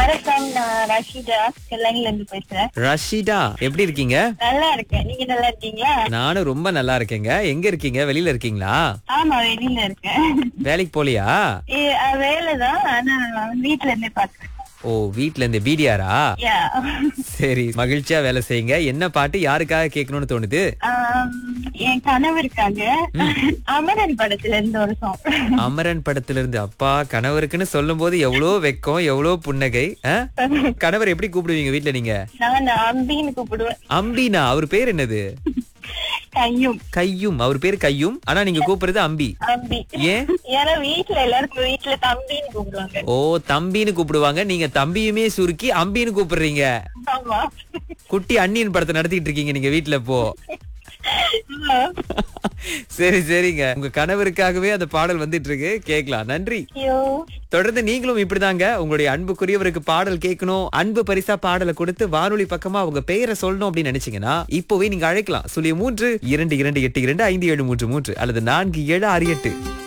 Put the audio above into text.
வணக்கம் நான் ரஷிதா செல்லங்கில இருந்து பேசுறேன் ரஷிதா எப்படி இருக்கீங்க நல்லா இருக்கேன் நீங்க நல்லா இருக்கீங்களா நானும் ரொம்ப நல்லா இருக்கேங்க எங்க இருக்கீங்க வெளியில இருக்கீங்களா ஆமா வெளியில இருக்கேன் வேலைக்கு போலியா ஏ- அஹ் வேலைதான் ஆனா நான் வீட்ல இருந்தே பாக்குறேன் ஓ வீட்ல இருந்து பிடிஆரா யா சரி மகிழ்ச்சியா வேலை செய்யுங்க என்ன பாட்டு யாருக்காக கேட்கணும்னு தோணுது ஆம், என் கனவு இருக்காங்க அமரன் படத்துல இருந்து ஒரு சாங் அமரன் படத்துல இருந்து அப்பா கணவருக்குன்னு சொல்லும் போது எவ்வளவு வெக்கம் எவ்வளவு புன்னகை ஆ? கணவர் எப்படி கூப்பிடுவீங்க வீட்ல நீங்க நான் அம்பின்னு கூப்பிடுவேன் அம்பினா அவர் பேர் என்னது கையும் கையும் அவர் பேர் கையும் ஆனா நீங்க கூப்பிடுறது அம்பி அம்பி ஏன் ஏன்னா வீட்ல எல்லாருக்கும் வீட்ல தம்பின்னு கூப்பிடுவாங்க ஓ தம்பின்னு கூப்பிடுவாங்க நீங்க தம்பியுமே சுருக்கி அம்பின்னு கூப்பிடுறீங்க ஆமா குட்டி அண்ணியின் படத்தை நடத்திட்டு இருக்கீங்க நீங்க வீட்ல இப்போ ஆ. சரி சரிங்க உங்க கணவருக்காகவே அந்த பாடல் வந்துட்டு இருக்கு கேக்கலாம் நன்றி ஐயோ தொடர்ந்து நீங்களும் இப்படிதாங்க உங்களுடைய அன்புக்குரியவருக்கு பாடல் கேட்கணும் அன்பு பரிசா பாடலை கொடுத்து வானொலி பக்கமா உங்க பெயரை சொல்லணும் அப்படின்னு நினைச்சீங்கன்னா இப்போவே நீங்க அழைக்கலாம் சுழிய மூன்று இரண்டு இரண்டு எட்டு இரண்டு ஐந்து ஏழு மூன்று மூன்று அல்லது நான்கு ஏழு ஆறு எட்டு